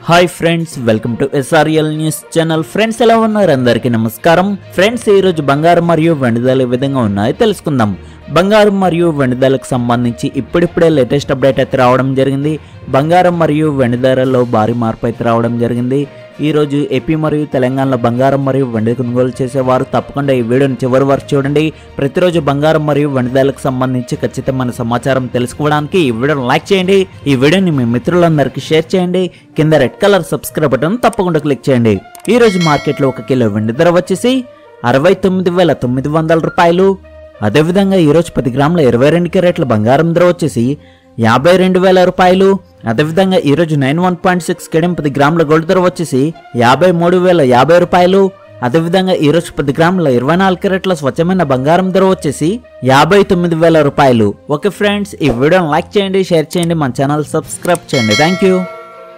hi friends welcome to SRL news channel friends ఎలా ఉన్నారు అందరికీ నమస్కారం ఫ్రెండ్స్ ఈ రోజు బంగారం మరియు వెండిదాలు ఏ విధంగా ఉన్నాయో తెలుసుకుందాం బంగారం మరియు వెండిదాలకు సంబంధించి ఇప్పుడిప్పుడే లేటెస్ట్ అప్డేట్ అయితే రావడం జరిగింది బంగారం మరియు వెండి ధరల్లో భారీ మార్పు అయితే రావడం జరిగింది ఈ రోజు ఏపీ మరియు తెలంగాణలో బంగారం మరియు వెండి కొనుగోలు చేసేవారు తప్పకుండా ఈ వీడియోని చివరి వరకు చూడండి ప్రతిరోజు బంగారం మరియు వెండిదాలకు సంబంధించి ఖచ్చితమైన సమాచారం తెలుసుకోవడానికి ఈ వీడియోని లైక్ చేయండి ఈ వీడియోని మీ మిత్రులందరికీ షేర్ చేయండి కింద రెడ్ కలర్ సబ్స్క్రైబ్ బటన్ తప్పకుండా క్లిక్ చేయండి ఈ రోజు మార్కెట్లో ఒక కిలో వెండి ధర వచ్చేసి అరవై తొమ్మిది వేల తొమ్మిది వందల రూపాయలు అదేవిధంగా ఈరోజు పది గ్రాముల ఇరవై రెండు క్యారెట్ల బంగారం ధర వచ్చేసి యాభై రెండు వేల రూపాయలు అదేవిధంగా ఈరోజు నైన్ వన్ పాయింట్ సిక్స్ కెడం పది గ్రాముల గోల్డ్ ధర వచ్చేసి యాభై మూడు వేల యాభై రూపాయలు అదేవిధంగా ఈరోజు పది గ్రాముల ఇరవై నాలుగు క్యారెట్ల స్వచ్ఛమైన బంగారం ధర వచ్చేసి యాభై తొమ్మిది వేల రూపాయలు ఓకే ఫ్రెండ్స్ ఈ వీడియోని లైక్ చేయండి షేర్ చేయండి మన ఛానల్ సబ్స్క్రైబ్ చేయండి థ్యాంక్ యూ